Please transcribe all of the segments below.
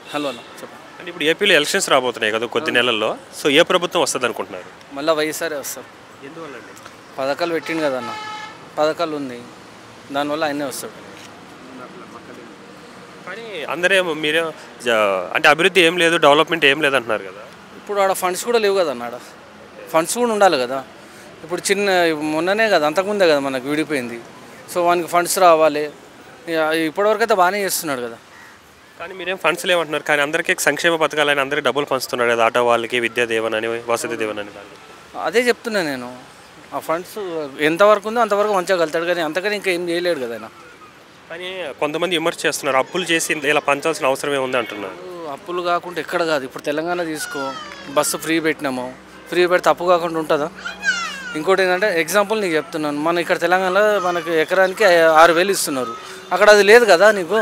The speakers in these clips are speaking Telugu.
హలో అన్న చెప్పండి అంటే ఇప్పుడు ఏపీలో ఎలక్షన్స్ రాబోతున్నాయి కదా కొద్ది నెలల్లో సో ఏ ప్రభుత్వం వస్తుంది అనుకుంటున్నారు మళ్ళీ వైఎస్ఆర్ వస్తారు ఎందువల్లండి పథకాలు పెట్టిండు కదా అన్న పథకాలు ఉంది దానివల్ల ఆయనే వస్తాడు కానీ అందరేమో మీరే జ- అంటే అభివృద్ధి ఏం లేదు డెవలప్మెంట్ ఏం లేదు అంటున్నారు కదా ఇప్పుడు ఆడ ఫండ్స్ కూడా లేవు కదా అన్న ఆడ ఫండ్స్ కూడా ఉండాలి కదా ఇప్పుడు చిన్న మొన్ననే కదా అంతకుముందే కదా మనకు విడిపోయింది సో వానికి ఫండ్స్ రావాలి ఇక ఇప్పటివరకు అయితే బాగానే చేస్తున్నాడు కదా కానీ మీరేం ఫండ్స్ లేవంటున్నారు కానీ అందరికీ సంక్షేమ పథకాలని అందరికీ డబ్బులు పంచుతున్నారు కదా ఆటో వాళ్ళకి విద్యా దీవెన అని వసతి దీవెన అని దాన్ని అదే చెప్తున్నా నేను ఆ ఫండ్స్ ఎంతవరకు ఉందో అంతవరకు మంచిగా కలుతాడు కానీ అంతకని ఇంకా ఏం చేయలేడు కదా ఆయన కానీ కొంతమంది విమర్శ చేస్తున్నారు అప్పులు చేసి ఇలా పంచాల్సిన అవసరం ఏముంది అంటున్నారు అప్పులు కాకుండా ఎక్కడ కాదు ఇప్పుడు తెలంగాణ తీసుకో బస్సు ఫ్రీ పెట్టినాము ఫ్రీ పెడితే అప్పు కాకుండా ఉంటుందా ఇంకోటి ఏంటంటే ఎగ్జాంపుల్ నీకు చెప్తున్నాను మన ఇక్కడ తెలంగాణలో మనకి ఎకరానికి ఆరు వేలు ఇస్తున్నారు అక్కడ అది లేదు కదా నీకు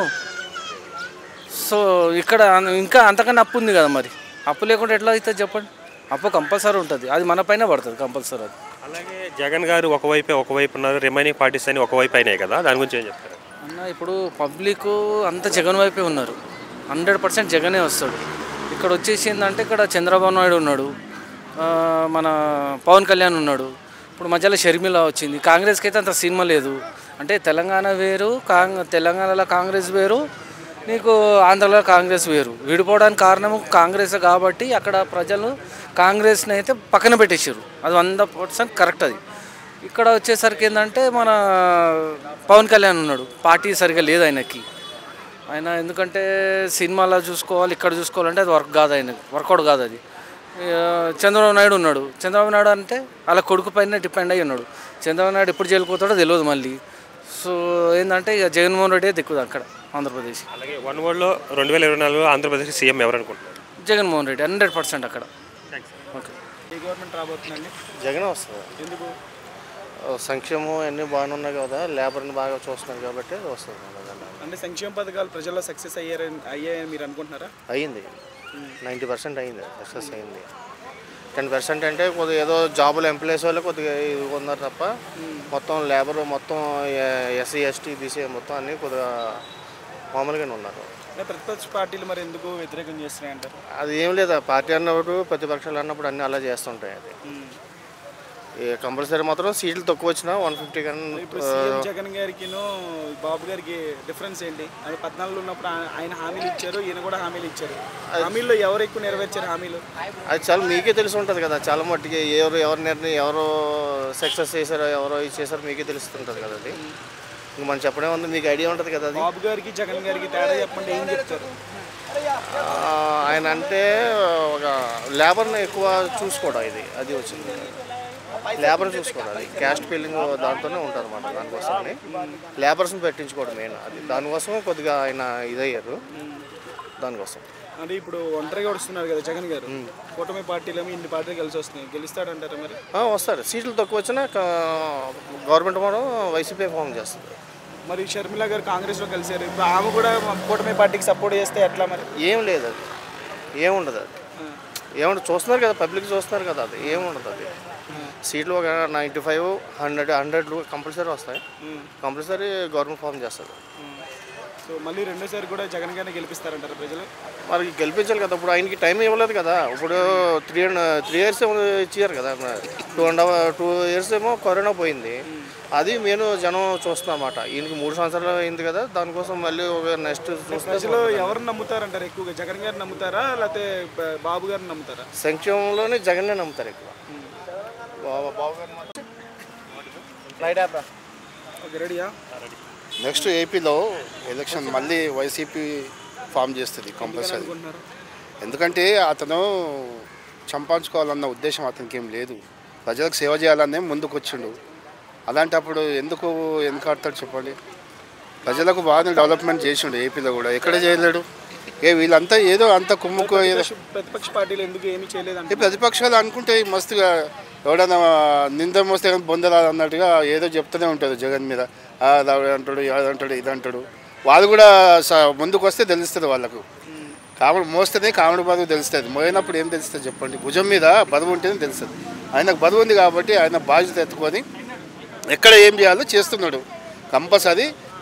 సో ఇక్కడ అన్- ఇంకా అంతకన్నా అప్పు ఉంది కదా మరి అప్పు లేకుండా ఎట్లా అవుతుంది చెప్పండి అప్పు కంపల్సరీ ఉంటుంది అది మన పైన పడుతుంది కంపల్సరీ అది అలాగే జగన్ గారు ఒకవైపే ఒకవైపు ఉన్నారు రిమైనింగ్ పార్టీస్ అని ఒకవైపు అయినాయి కదా దాని గురించి ఏం చెప్తారు అన్న ఇప్పుడు పబ్లిక్ అంత జగన్ వైపే ఉన్నారు హండ్రెడ్ పర్సెంట్ జగనే వస్తాడు ఇక్కడ వచ్చేసి ఏంటంటే ఇక్కడ చంద్రబాబు నాయుడు ఉన్నాడు ఆ, మన పవన్ కళ్యాణ్ ఉన్నాడు ఇప్పుడు మధ్యలో షర్మిల వచ్చింది కాంగ్రెస్కి అయితే అంత సినిమా లేదు అంటే తెలంగాణ వేరు కాంగ్ తెలంగాణలో కాంగ్రెస్ వేరు నీకు ఆంధ్రలో కాంగ్రెస్ వేరు విడిపోవడానికి కారణం కాంగ్రెస్ కాబట్టి అక్కడ ప్రజలు కాంగ్రెస్ని అయితే పక్కన పెట్టేసారు అది వంద పర్సెంట్ కరెక్ట్ అది ఇక్కడ వచ్చేసరికి ఏంటంటే మన పవన్ కళ్యాణ్ ఉన్నాడు పార్టీ సరిగా లేదు ఆయనకి ఆయన ఎందుకంటే సినిమాలో చూసుకోవాలి ఇక్కడ చూసుకోవాలంటే అది వర్క్ కాదు ఆయన వర్కౌట్ కాదు అది ఆ, చంద్రబాబు నాయుడు ఉన్నాడు చంద్రబాబు నాయుడు అంటే అలా కొడుకు పైన డిపెండ్ అయ్యి ఉన్నాడు చంద్రబాబు నాయుడు ఎప్పుడు జైలుకు పోతాడో తెలియదు మళ్ళీ సో ఏంటంటే ఇక జగన్మోహన్ రెడ్డి దిక్కుదు అక్కడ ఆంధ్రప్రదేశ్ అలాగే వన్ వర్డ్లో రెండు వేల ఇరవై నాలుగులో ఆంధ్రప్రదేశ్ సీఎం ఎవరు అనుకుంటున్నారు జగన్మోహన్ రెడ్డి హండ్రెడ్ పర్సెంట్ అక్కడ ఓకే ఏ గవర్నమెంట్ రాబోతుందండి జగన్ వస్తుంది ఎందుకు ఓ సంక్షేమం అన్నీ బాగానే ఉన్నాయి కదా లేబర్ని బాగా చూస్తున్నారు కాబట్టి వస్తుంది జగన్. అంటే సంక్షేమ పథకాలు ప్రజల్లో సక్సెస్ అయ్యారని అయ్యాయని మీరు అనుకుంటున్నారా అయ్యింది నైంటీ పర్సెంట్ అయింది సక్సెస్ అయింది టెన్ పర్సెంట్ అంటే కొద్దిగా ఏదో జాబులు ఎంప్లాయీస్ వాళ్ళు కొద్దిగా ఇది ఉన్నారు తప్ప మొత్తం లేబర్ మొత్తం ఎస్సీ ఎస్టీ బీసీ మొత్తం అన్నీ కొద్దిగా మామూలుగానే ఉన్నారు అంటే ప్రతిపక్ష పార్టీలు మరి ఎందుకు వ్యతిరేకం చేస్తున్నాయంటారు అది ఏం లేదు పార్టీ అన్నప్పుడు ప్రతిపక్షాలు అన్నప్పుడు అన్నీ అలా చేస్తుంటాయి అది కంపల్సరీ మాత్రం సీట్లు తక్కువ వచ్చినా వన్ ఫిఫ్టీ ఇప్పుడు కానీ సీఎం జగన్ గారికిను బాబు గారికి డిఫరెన్స్ ఏంటి అది పద్నాలుగులో ఉన్నప్పుడు ఆ- ఆయన హామీలు ఇచ్చారు ఈయన కూడా హామీలు ఇచ్చారు హామీల్లో ఎవరు ఎక్కువ నెరవేర్చారు హామీలు అది చాలా మీకే తెలిసి ఉంటుంది కదా చాలా మట్టుకి ఎవరు ఎవరు నిర్ణయం ఎవరు సక్సెస్ చేశారో ఎవరో ఇది చేశారో మీకే తెలుస్తుంటుంది కదా అది ఇంక మనం చెప్పడం ఉంది మీకు ఐడియా ఉంటుంది కదా అది బాబు గారికి జగన్ గారికి తేడా చెప్పండి ఏం చెప్తారు ఆ, ఆయన అంటే ఒక లేబర్ని ఎక్కువ చూసుకోవడం ఇది అది వచ్చింది లేబర్ చూసుకోవడం అది క్యాస్ట్ ఫీలింగ్ దాంతోనే ఉంటుంది అనమాట దానికోసమని లేబర్స్ని పెట్టించుకోవడం మెయిన్ అది దానికోసం కొద్దిగా ఆయన ఇదయ్యారు దానికోసం అంటే ఇప్పుడు ఒంటరిగా వస్తున్నారు కదా జగన్ గారు కూటమి పార్టీలేమో ఇన్ని పార్టీలు కలిసి వస్తున్నాయి గెలుస్తాడంటారా మరి ఆ, వస్తారు సీట్లు తక్కువ వచ్చినా గవర్నమెంట్ కూడా వైసీపీ ఫామ్ చేస్తుంది మరి షర్మిల గారు కాంగ్రెస్లో కలిశారు ఇప్పుడు ఆమె కూడా కూటమి పార్టీకి సపోర్ట్ చేస్తే ఎట్లా మరి ఏం లేదు అది ఏముండదు అది ఏముండదు చూస్తున్నారు కదా పబ్లిక్ చూస్తున్నారు కదా అది ఏముండదు అది సీట్లు ఒక ninety five hundred hundred compulsory వస్తాయి కంపల్సరీ గవర్నమెంట్ ఫామ్ చేస్తుంది సో మళ్ళీ రెండోసారి కూడా జగన్ గారిని గెలిపిస్తారంటారు ప్రజలు మరి గెలిపించాలి కదా ఇప్పుడు ఆయనకి టైం ఇవ్వలేదు కదా ఇప్పుడు త్రీ త్రీ ఇయర్స్ ఇచ్చారు కదా టూ అండ్ టూ ఇయర్స్ ఏమో కరోనా పోయింది అది నేను జనం చూస్తున్నమాట ఈయనకి మూడు సంవత్సరాలు అయింది కదా దానికోసం మళ్ళీ ఒక నెక్స్ట్ చూస్తే ప్రజలు ఎవరిని నమ్ముతారంటారు ఎక్కువగా జగన్ గారిని నమ్ముతారా లేకపోతే బ- బాబు గారిని నమ్ముతారా సంక్షేమంలోనే జగన్నే నమ్ముతారు ఎక్కువ బాబు బాబు గారు మాత్రం ఫ్లైట్ యాప్ ఓకే రెడీయా నెక్స్ట్ ఏపీలో ఎలక్షన్ మళ్ళీ వైసీపీ ఫామ్ చేస్తుంది కంపల్సరీ అనుకుంటున్నారు ఎందుకంటే అతను సంపాదించుకోవాలన్న ఉద్దేశం అతనికి ఏం లేదు ప్రజలకు సేవ చేయాలనే ముందుకు వచ్చిండు అలాంటప్పుడు ఎందుకు ఎందుకు ఆడతాడు చెప్పండి ప్రజలకు బాగా డెవలప్మెంట్ చేసిండు ఏపీలో కూడా ఎక్కడ చేయలేడు ఏ వీళ్ళంతా ఏదో అంత కుమ్ముకో ఏదో ప్రతిపక్ష పార్టీలు ఎందుకు ఏమీ చేయలేదంటే ఈ ప్రతిపక్షాలు అనుకుంటే మస్తుగా ఎవడన్నా నింద మోస్తే కానీ బొందరాదు అన్నట్టుగా ఏదో చెప్తూనే ఉంటుంది జగన్ మీద ఆ, అది అంటాడు అది అంటాడు ఇది అంటాడు వాళ్ళు కూడా స- ముందుకు వస్తే తెలుస్తుంది వాళ్ళకు కామెడీ మోస్తేనే కామెడీ బరువు తెలుస్తుంది మోయినప్పుడు ఏం తెలుస్తుంది చెప్పండి భుజం మీద బరువు ఉంటేనే తెలుస్తుంది ఆయనకు బరువు ఉంది కాబట్టి ఆయన బాధ్యత ఎత్తుకొని ఎక్కడ ఏం చేయాలో చేస్తున్నాడు కంపల్సరీ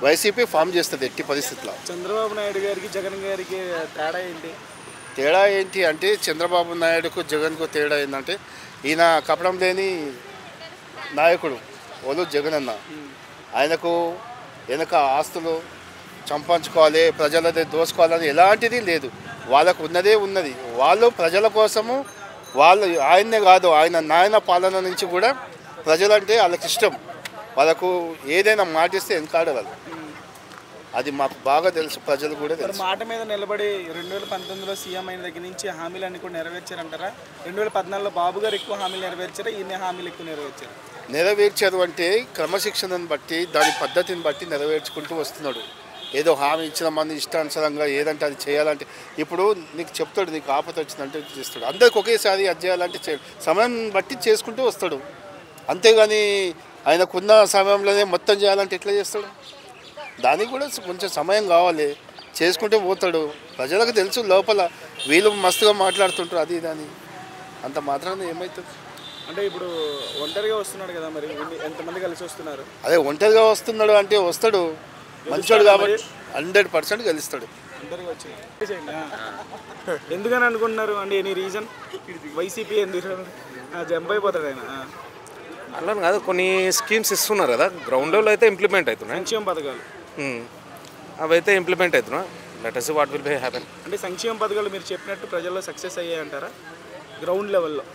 వైసీపీ ఫామ్ చేస్తుంది ఎట్టి పరిస్థితిలో చంద్రబాబు నాయుడు గారికి జగన్ గారికి తేడా ఏంటి తేడా ఏంటి అంటే చంద్రబాబు నాయుడుకు జగన్కు తేడా ఏంటంటే ఈయన కపడం లేని నాయకుడు ఓలు జగన్ అన్న ఆయనకు వెనక ఆస్తులు సంపాదించుకోవాలి ప్రజలది దోసుకోవాలని ఎలాంటిది లేదు వాళ్ళకు ఉన్నదే ఉన్నది వాళ్ళు ప్రజల కోసము వాళ్ళు ఆయన్నే కాదు ఆయన నాయన పాలన నుంచి కూడా ప్రజలంటే వాళ్ళకి ఇష్టం వాళ్ళకు ఏదైనా మాటిస్తే వెనకాడగలరు అది మాకు బాగా తెలుసు ప్రజలు కూడా మరి తెలుసు మాట మీద నిలబడి రెండు వేల పంతొమ్మిదిలో సీఎం అయిన దగ్గర నుంచి హామీలన్నీ కూడా నెరవేర్చారంటారా రెండు వేల పద్నాలుగులో బాబు గారు ఎక్కువ హామీలు నెరవేర్చారా ఈయన హామీలు ఎక్కువ నెరవేర్చారు నెరవేర్చారు అంటే క్రమశిక్షణను బట్టి దాని పద్ధతిని బట్టి నెరవేర్చుకుంటూ వస్తున్నాడు ఏదో హామీ ఇచ్చిన మంది ఇష్టానుసారంగా ఏదంటే అది చేయాలంటే ఇప్పుడు నీకు చెప్తాడు నీకు ఆపద వచ్చిందంటే చేస్తాడు అందరికి ఒకేసారి అది చేయాలంటే చే సమయం బట్టి చేసుకుంటూ వస్తాడు అంతేగాని ఆయనకున్న సమయంలోనే మొత్తం చేయాలంటే ఎట్లా చేస్తాడు దానికి కూడా కొంచెం సమయం కావాలి చేసుకుంటూ పోతాడు ప్రజలకు తెలుసు లోపల వీళ్ళు మస్తుగా మాట్లాడుతుంటారు అది ఇది అని అంత మాత్రాన ఏమవుతుంది అంటే ఇప్పుడు ఒంటరిగా వస్తున్నాడు కదా మరి ఎన్ని- ఎంతమంది కలిసి వస్తున్నారు అదే ఒంటరిగా వస్తున్నాడు అంటే వస్తాడు మంచోడు కాబట్టి హండ్రెడ్ పర్సెంట్ గెలుస్తాడు ఒంటరిగా వచ్చి చేయండి, ఆ. ఎందుకని అనుకుంటున్నారు అంటే ఎనీ రీజన్ వైసీపీ ఎందుకు జంప్ అయిపోతాడు ఆయన ఆ. అట్లా కాదు కొన్ని స్కీమ్స్ ఇస్తున్నారు కదా గ్రౌండ్ లెవెల్ అయితే ఇంప్లిమెంట్ అవుతున్నాయి సంక్షేమ పథకాలు ఉమ్. అవైతే ఇంప్లిమెంట్ అవుతున్నాయి let us what will be happen అంటే సంక్షేమ పథకాలు మీరు చెప్పినట్టు ప్రజల్లో సక్సెస్ అయ్యాయి అంటారా గ్రౌండ్ లెవెల్లో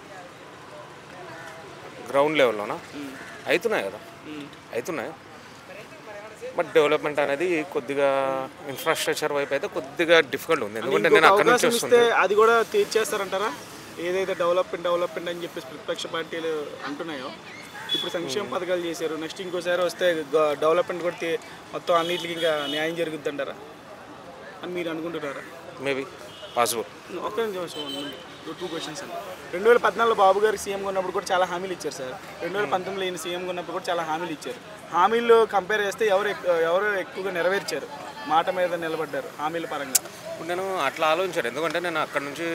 గ్రౌండ్ లెవెల్లోనా అవుతున్నాయి కదా అవుతున్నాయి బట్ డెవలప్మెంట్ అనేది కొద్దిగా ఇన్ఫ్రాస్ట్రక్చర్ వైపు అయితే కొద్దిగా డిఫికల్ట్ ఉంది ఎందుకంటే నేను అక్కడ నుంచి అవకాశం ఇస్తే వస్తుంది అది కూడా తీర్చేస్తారంటారా ఏదైతే డెవలప్మెంట్ డెవలప్మెంట్ అని చెప్పేసి ప్రతిపక్ష పార్టీలు అంటున్నాయో ఇప్పుడు సంక్షేమ పథకాలు చేశారు నెక్స్ట్ ఇంకోసారి వస్తే డెవలప్మెంట్ కూడా తీ- మొత్తం అన్నిటికి ఇంకా న్యాయం జరుగుద్ది అంటారా అని మీరు అనుకుంటున్నారా మేబీ పాసిబుల్ ఒక్క నిమిషం టూ క్వశ్చన్స్ అండి రెండు వేల పద్నాలుగులో బాబు గారు సీఎంగా ఉన్నప్పుడు కూడా చాలా హామీలు ఇచ్చారు సార్ రెండు వేల పంతొమ్మిదిలో ఈయన సీఎంగా ఉన్నప్పుడు కూడా చాలా హామీలు ఇచ్చారు హామీలు కంపేర్ చేస్తే ఎవరు ఎక్కు- ఎవరు ఎక్కువగా నెరవేర్చారు మాట మీద నిలబడ్డారు హామీల పరంగా ఇప్పుడు నేను అట్లా ఆలోచించాను ఎందుకంటే నేను అక్కడ నుంచి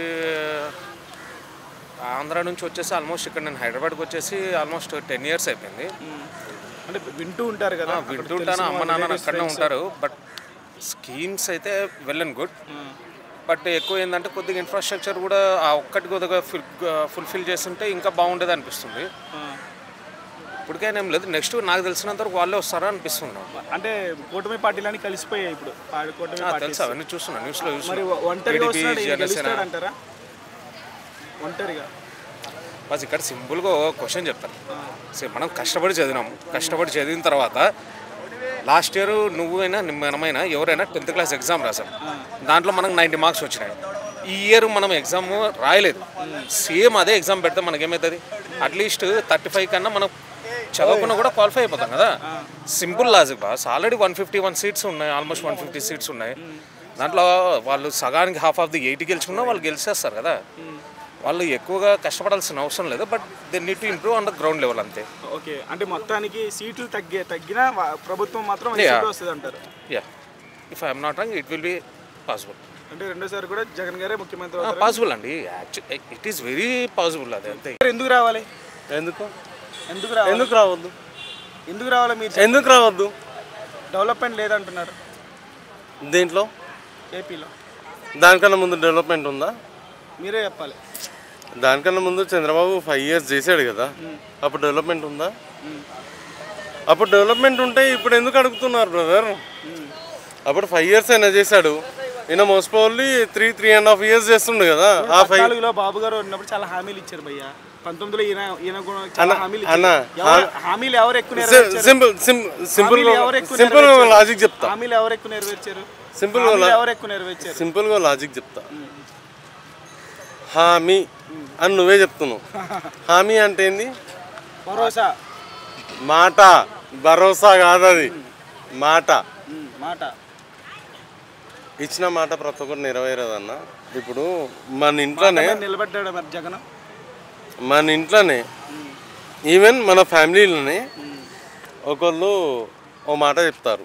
ఆంధ్ర నుంచి వచ్చేసి ఆల్మోస్ట్ ఇక్కడ నేను హైదరాబాద్కి వచ్చేసి ఆల్మోస్ట్ టెన్ ఇయర్స్ అయిపోయింది అంటే వింటూ ఉంటారు కదా అక్కడ వింటుంటాను తెలిసిన అమ్మ వాళ్ళు, నాన్న relatives, అక్కడనే friends. ఉంటారు బట్ స్కీమ్స్ అయితే వెల్ అండ్ గుడ్ బట్ ఎక్కువ ఏంటంటే కొద్దిగా ఇన్ఫ్రాస్ట్రక్చర్ కూడా ఆ ఒక్కటి కొద్దిగా ఫుల్ ఫుల్ఫిల్ చేస్తుంటే ఇంకా బాగుండేది అనిపిస్తుంది ఆ. ఇప్పటికైనా ఏం లేదు నెక్స్ట్ నాకు తెలిసినంత వరకు వాళ్ళే వస్తారా అనిపిస్తుంది నాకు. అంటే కూటమి పార్టీలన్నీ కలిసిపోయాయి ఇప్పుడు ఆ కూటమి ఆ, పార్టీ తెలుసు అవన్నీ చూస్తున్నా న్యూస్లో మరి చూస్తున్నా ఒ- ఒంటరిగా TDP, వస్తున్నాడు ఈయన జనసేన. గెలుస్తాడంటారా ఒంటరిగా బస్ ఇక్కడ సింపుల్గా ఒక క్వశ్చన్ చెప్తాను సరే మనం కష్టపడి చదివినాము కష్టపడి చదివిన తర్వాత లాస్ట్ ఇయర్ నువ్వైనా మనమైనా ఎవరైనా టెన్త్ క్లాస్ ఎగ్జామ్ రాసాం దాంట్లో మనకు నైంటీ మార్క్స్ వచ్చినాయి ఈ ఇయర్ మనం ఎగ్జామ్ రాయలేదు సేమ్ అదే ఎగ్జామ్ పెడితే మనకేమవుతుంది అట్లీస్ట్ థర్టీ ఫైవ్ కన్నా మనం చదవకుండా కూడా క్వాలిఫై అయిపోతాం కదా simple logic boss already one fifty one seats ఉన్నాయి ఆల్మోస్ట్ వన్ ఫిఫ్టీ సీట్స్ ఉన్నాయి దాంట్లో వాళ్ళు సగానికి హాఫ్ ఆఫ్ ది ఎయిటీ గెలుచుకున్నా వాళ్ళు గెలిచేస్తారు కదా వాళ్ళు ఎక్కువగా కష్టపడాల్సిన అవసరం లేదు but they need to improve on the ground level అంతే ఓకే అంటే మొత్తానికి సీట్లు తగ్గే తగ్గినా వా- ప్రభుత్వం మాత్రం వైసీపీ వస్తుంది అంటారు yeah if I'm not wrong it will be possible అంటే రెండోసారి కూడా జగన్ గారే ముఖ్యమంత్రి అవుతారు పాసిబుల్ అండి actual it is very possible అది అంతే ఎందుకు రావాలి ఎందుకు ఎందుకు రావాలి ఎందుకు రావద్దు ఎందుకు రావాలి మీరు ఎందుకు రావద్దు డెవలప్మెంట్ లేదంటున్నారు దీంట్లో ఏపీలో దానికన్నా ముందు డెవలప్మెంట్ ఉందా మీరే చెప్పాలి దానికన్నా ముందు చంద్రబాబు ఫైవ్ ఇయర్స్ చేశాడు కదా అప్పుడు డెవలప్మెంట్ ఉందా అప్పుడు డెవలప్మెంట్ ఉంటే ఇప్పుడు ఎందుకు అడుగుతున్నారు బ్రదర్ అప్పుడు ఫైవ్ ఇయర్స్ అయినా చేశాడు ఈయన most probably three three and half years చేస్తుండు కదా ఆ ఫైవ్ పద్నాలుగులో బాబు గారు ఉన్నప్పుడు చాలా హామీలు ఇచ్చారు భయ్య పంతొమ్మిదిలో ఈయన ఈయన కూడా చాలా హామీలు అన్న, ఇచ్చారు ఎవరు- హామీలు ఎవరు ఎక్కువ నెరవేర్చారు సింపుల్ సింపుల్ హామీలు ఎవరు ఎక్కువ సింపుల్ నెరవేర్చారు? లాజిక్ చెప్తా హామీలు ఎవరు ఎక్కువ నెరవేర్చారు సింపుల్ హామీలు ఎవరు ఎక్కువ నెరవేర్చారు సింపుల్గా లాజిక్ చెప్తా హామీ అని నువ్వే చెప్తున్నావు హామీ అంటే ఏంది భరోసా మాట భరోసా కాదు అది మాట ఉమ్, మాట ఇచ్చిన మాట ప్రతి ఒక్కరు నెరవేరదన్న ఇప్పుడు మన ఇంట్లోనే మీద నిలబడ్డాడు మరి జగన్ మన ఇంట్లోనే ఈవెన్ మన ఫ్యామిలీలోనే ఒకళ్ళు ఓ మాట చెప్తారు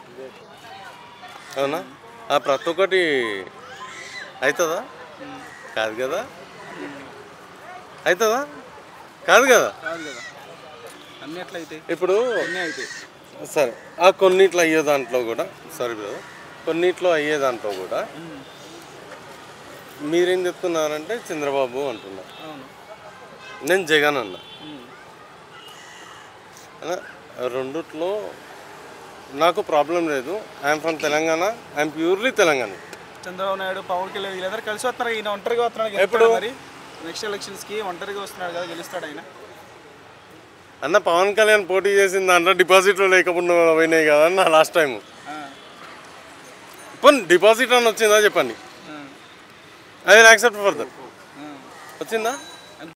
అవునా ఆ ప్రతి ఒక్కటి అవుతుందా కాదు కదా అవుతుందా కాదు కదా కాదు కదా అన్ని ఎట్లయితే ఇప్పుడు అన్నీ అయితే సరే ఆ కొన్నిట్లో అయ్యే దాంట్లో కూడా సారీ బ్రదర్ కొన్నిట్లో అయ్యే దాంట్లో కూడా మీరేం చెప్తున్నారంటే చంద్రబాబు అంటున్నారు అవును నేను జగన్ అన్న ఉమ్. అలా రెండిట్లో నాకు ప్రాబ్లం లేదు I'm from Telangana I'm purely Telangana Chandrababu Naidu Pawan Kalyan వీళ్ళందరూ కలిసి వస్తున్నారు ఈయన ఒంటరిగా వస్తున్నాడు ఎప్పుడు? గెలుస్తాడా మరి నెక్స్ట్ ఎలక్షన్స్ కి ఒంటరిగా వస్తున్నాడు కదా గెలుస్తాడు ఆయన అన్న పవన్ కళ్యాణ్ పోటీ చేసిన దాంట్లో డిపాజిట్లు లేకుండా పోయినాయి కదా నా లాస్ట్ టైం ఆ, పోనీ డిపాజిట్ అని వచ్చిందా చెప్పండి ఆ, I will accept for that ఆ. వచ్చిందా